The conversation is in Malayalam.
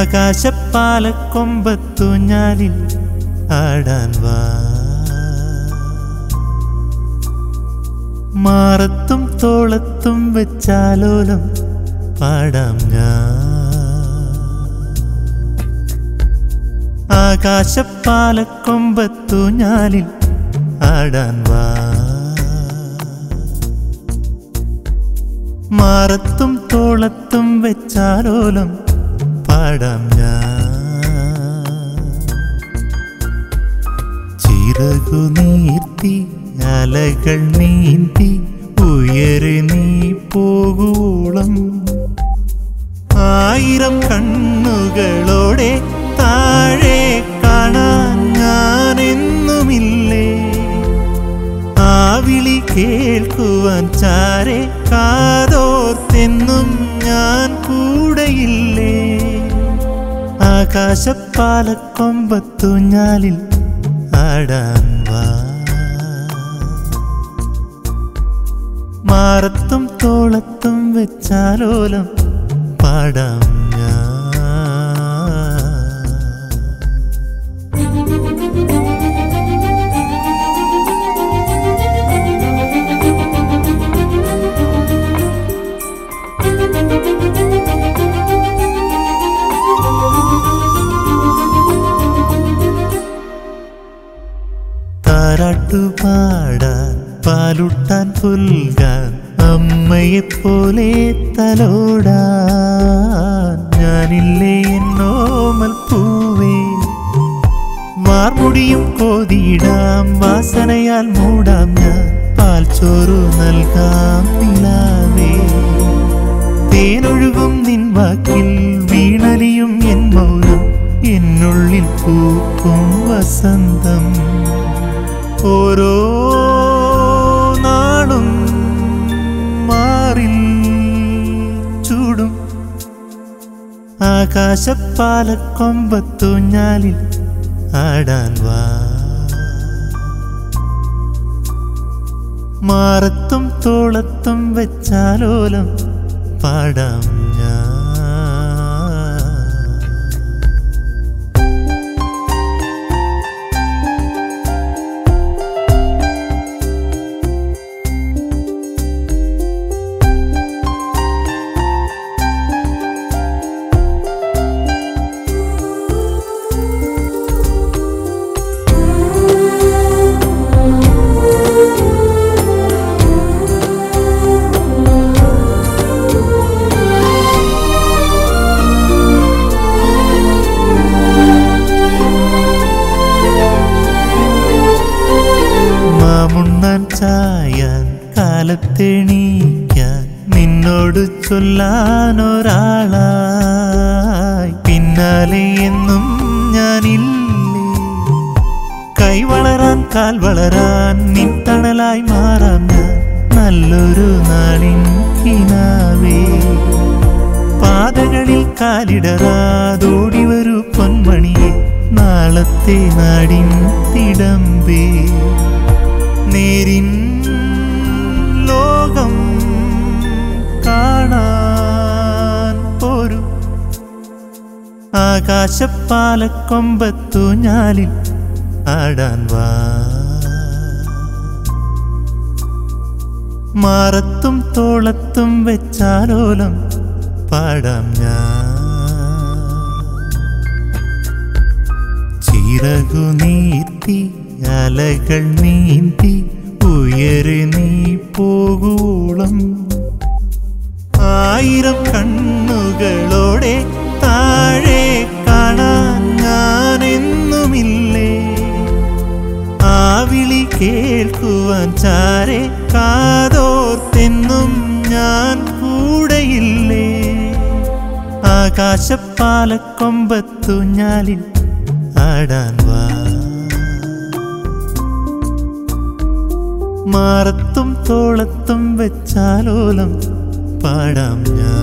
ആകാശപ്പാലക്കൊമ്പത്തു ഞാലിൽ ആടാൻ വാ മാറത്തും തോളത്തും വെച്ചാലോലം പാടാം ഞാൻ ആകാശപ്പാലക്കൊമ്പത്തു ഞാലിൽ ആടാൻ വാ മാറത്തും തോളത്തും വെച്ചാലോലം പാടാം ഞാൻ ചിറകു നീർത്തി അലകൾ നീന്തി ഉയരെ നീ പോകുവോളം ആയിരം കണ്ണുകളോടെ താഴെ കാണാൻ ഞാൻ എന്നുമില്ലേ ആ വിളി കേൾക്കുവാൻ ചാരെ കാതോർത്തെന്നും ഞാൻ കൂടെയില്ലേ ആകാശപ്പാലക്കൊമ്പത്തു ഞാലിൽ ആടാൻ വാ മാറത്തും തോളത്തും വെച്ചാലോലം പാടാം ഞാൻ താരാട്ടുപാടാൻ പാലുട്ടാൻ പുൽകാൻ അമ്മയെപ്പോലെ തലോടാൻ ഞാനില്ലേ എന്നോമൽ പൂവേ മാർമുടിയും കോതിയിടാം വാസനയാൽ മൂടാം ഞാൻ പാൽച്ചോറു നൽകാം നിലാവേ തേനൊഴുകും നിൻ വാക്കിൽ വീണലിയും എൻ മൗനം എന്നുള്ളിൽ പൂക്കും വസന്തം ഓരോ നാളും മാറിൽ ചൂടും ആകാശപ്പാലക്കൊമ്പത്തു ഞാലിൽ ആടാൻ വാ മാറത്തും തോളത്തും വെച്ചാലോലം പാടാം ഞാൻ മാമുണ്ണാൻ ചായാൻ കാലത്തെണീക്കാൻ നിന്നോട് ചൊല്ലാൻ ഒരാളായി പിന്നാലെ എന്നും ഞാനില്ലേ കൈ വളരാൻ കാൽ വളരാൻ നിൻ തണലായി മാറാം ഞാൻ നല്ലൊരു നാളിൻ കിനാവേ പാതകളിൽ കാലിടറാതോടി വരൂ പൊന്മണിയെ നാളത്തെ നാടിൻ തിടമ്പേ നേരിൻ ലോകം കാണാൻ പോരു ആകാശപ്പാലക്കൊമ്പത്തു ഞാലിൽ ആടാൻ വാ മാറത്തും തോളത്തും വെച്ചാലോലം പാടാം ഞാൻ ചിറകു നീർത്തി അലകൾ നീന്തി ഉയരെ നീ പോകുവോളം ആയിരം കണ്ണുകളോടെ താഴെ കാണാൻ ഞാൻ എന്നുമില്ലേ ആ വിളി കേൾക്കുവാൻ ചാരെ കാതോർത്തെന്നും ഞാൻ കൂടെയില്ലേ ആകാശപ്പാലക്കൊമ്പത്തു ഞാലിൽ ആടാൻ വാ മാറത്തും തോളത്തും വെച്ചാലോലം പാടാം ഞാൻ